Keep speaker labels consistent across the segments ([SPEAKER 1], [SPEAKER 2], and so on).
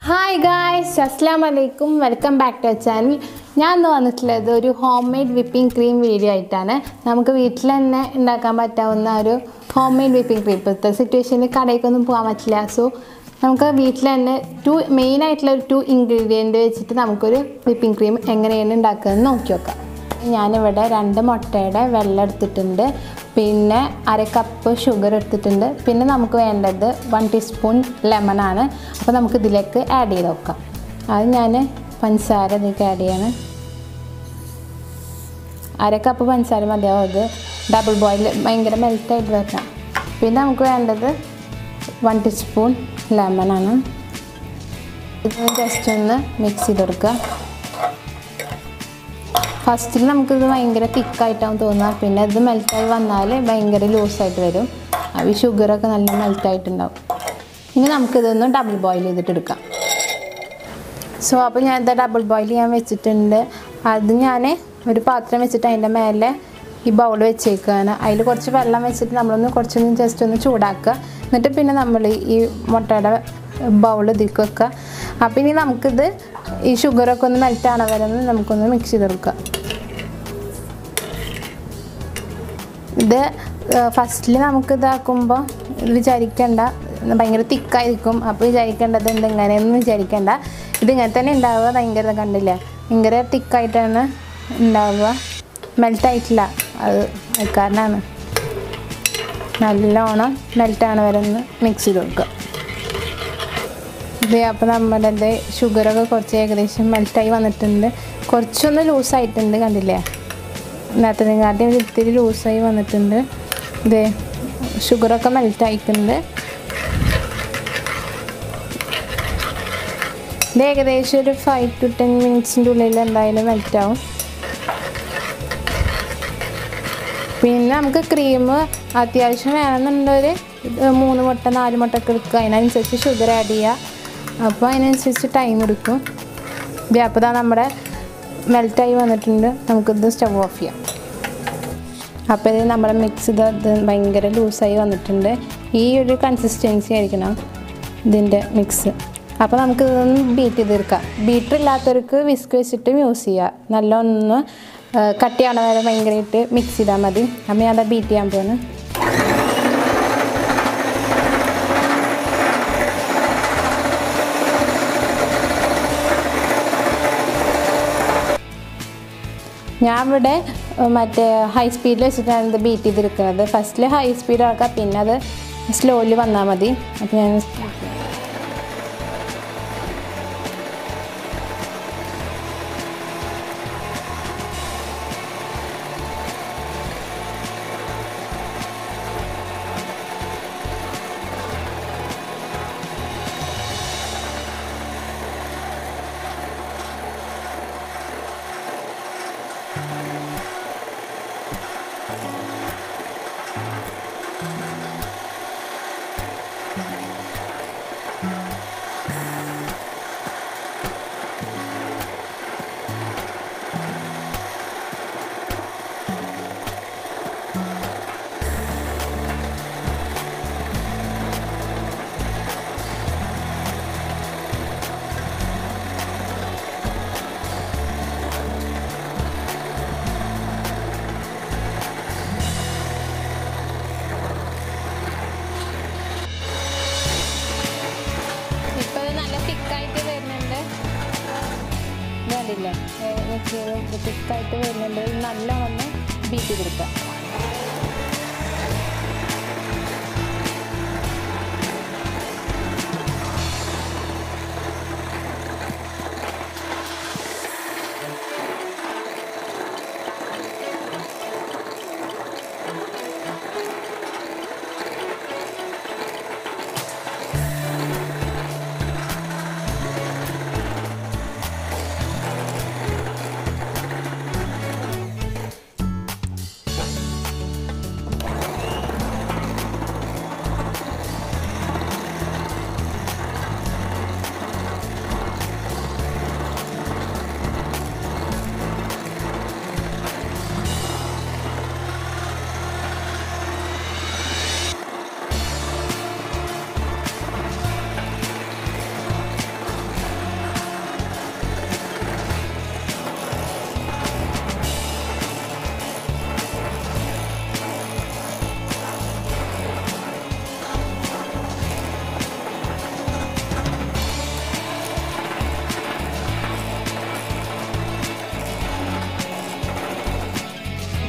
[SPEAKER 1] hi guys അസ്സാം വലൈക്കും welcome back to channel ഞാൻ ഇന്ന് വന്നിട്ടുള്ളത് ഒരു home made whipping cream video ആയിട്ടാണ് നമുക്ക് വീട്ടിൽ തന്നെ ഉണ്ടാക്കാൻ പറ്റാവുന്ന ഒരു ഹോം മെയ്ഡ് വിപ്പിംഗ് ക്രീം ഇപ്പോഴത്തെ സിറ്റുവേഷനിൽ കടയിലേക്കൊന്നും പോകാൻ പറ്റില്ല സോ നമുക്ക് വീട്ടിൽ തന്നെ ടു മെയിൻ ആയിട്ടുള്ള ഒരു ടു ഇൻഗ്രീഡിയൻറ്റ് വെച്ചിട്ട് നമുക്കൊരു വിപ്പിംഗ് ക്രീം എങ്ങനെയാണ് ഉണ്ടാക്കുകയെന്ന് നോക്കി നോക്കാം ഞാനിവിടെ രണ്ട് മുട്ടയുടെ വെള്ളം എടുത്തിട്ടുണ്ട് പിന്നെ അര കപ്പ് ഷുഗർ എടുത്തിട്ടുണ്ട് പിന്നെ നമുക്ക് വേണ്ടത് വൺ ടീസ്പൂൺ ലെമണാണ് അപ്പോൾ നമുക്ക് ഇതിലേക്ക് ആഡ് ചെയ്ത് നോക്കാം അത് ഞാൻ പഞ്ചസാര ഇതിലേക്ക് ആഡ് ചെയ്യാണ് അര കപ്പ് പഞ്ചസാര മതിയാവും അത് ഡബിൾ ബോയിൽ ഭയങ്കര മെൽറ്റായിട്ട് വരണം പിന്നെ നമുക്ക് വേണ്ടത് വൺ ടീസ്പൂൺ ലെമണാണ് ഇത് ജസ്റ്റ് ഒന്ന് മിക്സ് ചെയ്ത് കൊടുക്കുക ഫസ്റ്റിൽ നമുക്കിത് ഭയങ്കര തിക്കായിട്ടാവും തോന്നുക പിന്നെ ഇത് മെൽറ്റായി വന്നാൽ ഭയങ്കര ലൂസായിട്ട് വരും അപ്പോൾ ഈ ഷുഗറൊക്കെ നല്ല മെൽറ്റായിട്ടുണ്ടാവും ഇനി നമുക്കിതൊന്ന് ഡബിൾ ബോയിൽ ചെയ്തിട്ട് എടുക്കാം സോ അപ്പോൾ ഞാൻ ഇത് ഡബിൾ ബോയിൽ ചെയ്യാൻ വെച്ചിട്ടുണ്ട് അത് ഞാൻ ഒരു പാത്രം വെച്ചിട്ട് അതിൻ്റെ മേലെ ഈ ബൗൾ വെച്ചേക്കാണ് അതിൽ കുറച്ച് വെള്ളം വെച്ചിട്ട് നമ്മളൊന്ന് കുറച്ചൊന്ന് ജസ്റ്റ് ഒന്ന് ചൂടാക്കുക എന്നിട്ട് പിന്നെ നമ്മൾ ഈ മുട്ടയുടെ ബൗൾ ഇതിലേക്ക് വെക്കുക അപ്പോൾ ഇനി നമുക്കിത് ഈ ഷുഗറൊക്കെ ഒന്ന് മെൽറ്റ് ആണ വരെ ഒന്ന് നമുക്കൊന്ന് മിക്സ് ചെയ്ത് കൊടുക്കുക ഇത് ഫസ്റ്റിൽ നമുക്ക് ഇതാക്കുമ്പോൾ വിചാരിക്കേണ്ട ഭയങ്കര തിക്കായിരിക്കും അപ്പോൾ വിചാരിക്കേണ്ടത് എന്ത് ഇങ്ങനെയൊന്നും വിചാരിക്കേണ്ട ഇതിങ്ങനെ തന്നെ ഉണ്ടാവുക ഭയങ്കര കണ്ടില്ലേ ഭയങ്കര തിക്കായിട്ടാണ് ഉണ്ടാവുക മെൽറ്റായിട്ടില്ല അത് കാരണമാണ് നല്ലോണം മെൽറ്റാണ് വരെ ഒന്ന് മിക്സ് ചെയ്ത് കൊടുക്കുക ഇത് അപ്പോൾ നമ്മുടെ ഇത് ഷുഗറൊക്കെ കുറച്ച് ഏകദേശം മെൽറ്റായി വന്നിട്ടുണ്ട് കുറച്ചൊന്ന് ലൂസായിട്ടുണ്ട് കണ്ടില്ലേ നേരത്തെ ഇത്തിരി ലൂസായി വന്നിട്ടുണ്ട് ഇത് ഷുഗറൊക്കെ മെൽറ്റായിട്ടുണ്ട് ഇത് ഏകദേശം ഒരു ഫൈവ് ടു ടെൻ മിനിറ്റ്സിൻ്റെ ഉള്ളിൽ എന്തായാലും മെൽറ്റാവും പിന്നെ നമുക്ക് ക്രീം അത്യാവശ്യം വേണമെന്നുണ്ടൊരു മൂന്ന് മുട്ട നാല് മുട്ട ഒക്കെ എടുക്കുക അതിനനുസരിച്ച് ഷുഗർ ആഡ് ചെയ്യുക അപ്പോൾ അതിനനുസരിച്ച് ടൈം എടുക്കും ഇത് അപ്പോൾ ഇതാ നമ്മുടെ മെൽറ്റായി വന്നിട്ടുണ്ട് നമുക്കിത് സ്റ്റവ് ഓഫ് ചെയ്യാം അപ്പോൾ ഇത് നമ്മുടെ മിക്സ് ഇത് ഇത് ഭയങ്കര ലൂസായി വന്നിട്ടുണ്ട് ഈ ഒരു കൺസിസ്റ്റൻസി ആയിരിക്കണം ഇതിൻ്റെ മിക്സ് അപ്പോൾ നമുക്ക് ഇതൊന്ന് ബീറ്റ് ചെയ്തെടുക്കാം ബീറ്റർ ഇല്ലാത്തവർക്ക് വിസ്ക് വെച്ചിട്ട് യൂസ് ചെയ്യുക നല്ല ഒന്ന് കട്ടിയാണ വരെ ഭയങ്കരമായിട്ട് മിക്സ് ചെയ്താൽ മതി അപ്പോൾ ഞാൻ അത് ബീറ്റ് ചെയ്യാൻ പോകുന്നു ഞാൻ ഇവിടെ മറ്റേ ഹൈ സ്പീഡിൽ വെച്ചിട്ടാണ് ഇത് ബീറ്റ് ചെയ്തെടുക്കുന്നത് ഫസ്റ്റിൽ ഹൈ സ്പീഡ് ആക്കാം പിന്നെ അത് സ്ലോയിൽ വന്നാൽ മതി അപ്പോൾ ഞാൻ ഇപ്പോൾ നല്ല തിക്കായിട്ട് വരുന്നുണ്ട് വേണ്ടില്ലേ തിക്കായിട്ട് വരുന്നുണ്ട് നല്ലോണം ബീറ്റ് ചെയ്തെടുക്കുക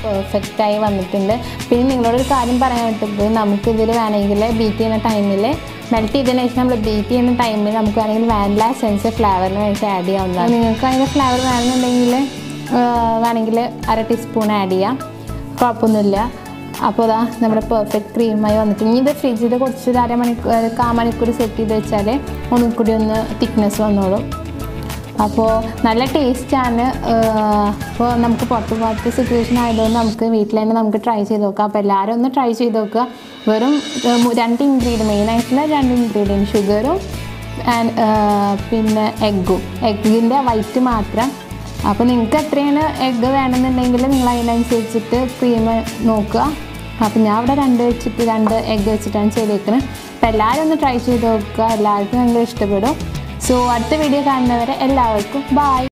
[SPEAKER 1] പെർഫെക്റ്റായി വന്നിട്ടുണ്ട് പിന്നെ നിങ്ങളോടൊരു കാര്യം പറയാൻ പറ്റുന്നത് നമുക്ക് ഇതിൽ വേണമെങ്കിൽ ബീറ്റ് ചെയ്യുന്ന ടൈമിൽ മെൽറ്റ് ചെയ്തതിന് ശേഷം നമ്മൾ ബീറ്റ് ചെയ്യുന്ന ടൈമിൽ നമുക്ക് വേണമെങ്കിൽ വാനില എസെൻസ് ഫ്ലേവറിന് വേണ്ടി ആഡ് ചെയ്യാവുന്നതാണ് നിങ്ങൾക്ക് അതിൻ്റെ ഫ്ലേവർ വേണമെന്നുണ്ടെങ്കിൽ വേണമെങ്കിൽ അര ടീസ്പൂൺ ആഡ് ചെയ്യാം കുഴപ്പമൊന്നുമില്ല അപ്പോൾ ഇതാ നമ്മുടെ പെർഫെക്റ്റ് ക്രീമായി വന്നിട്ട് ഇനി ഇത് ഫ്രിഡ്ജിൽ കുറച്ച് ഒരു അരമണിക്കൂർ ഒരു കാ മണിക്കൂർ സെറ്റ് ചെയ്ത് വെച്ചാൽ ഒന്നും കൂടി ഒന്ന് തിക്നെസ് വന്നോളും അപ്പോൾ നല്ല ടേസ്റ്റാണ് അപ്പോൾ നമുക്ക് പുറത്ത് പോകാത്ത സിറ്റുവേഷൻ ആയതുകൊണ്ട് നമുക്ക് വീട്ടിൽ തന്നെ നമുക്ക് ട്രൈ ചെയ്ത് നോക്കാം അപ്പോൾ എല്ലാവരും ഒന്ന് ട്രൈ ചെയ്ത് നോക്കുക വെറും ഏർ, മു- രണ്ട് ഇൻഗ്രീഡിയൻ മെയിനായിട്ടുള്ള രണ്ട് ഇൻഗ്രീഡിയൻറ്റ് ഷുഗറും ആൻഡ് പിന്നെ എഗ്ഗും എഗ്ഗിൻ്റെ വൈറ്റ് മാത്രം അപ്പോൾ നിങ്ങൾക്ക് എത്രയാണ് എഗ്ഗ് വേണമെന്നുണ്ടെങ്കിൽ നിങ്ങൾ അതിനനുസരിച്ചിട്ട് ക്രീം നോക്കുക അപ്പോൾ ഞാൻ ഇവിടെ രണ്ട് വെച്ചിട്ട് രണ്ട് എഗ്ഗ് വെച്ചിട്ടാണ് ചെയ്തേക്കുന്നത് അപ്പോൾ എല്ലാവരും ഒന്ന് ട്രൈ ചെയ്ത് നോക്കുക എല്ലാവർക്കും ഭയങ്കര ഇഷ്ടപ്പെടും സോ അടുത്ത വീഡിയോ കാണുന്നവരെ എല്ലാവർക്കും ബായ്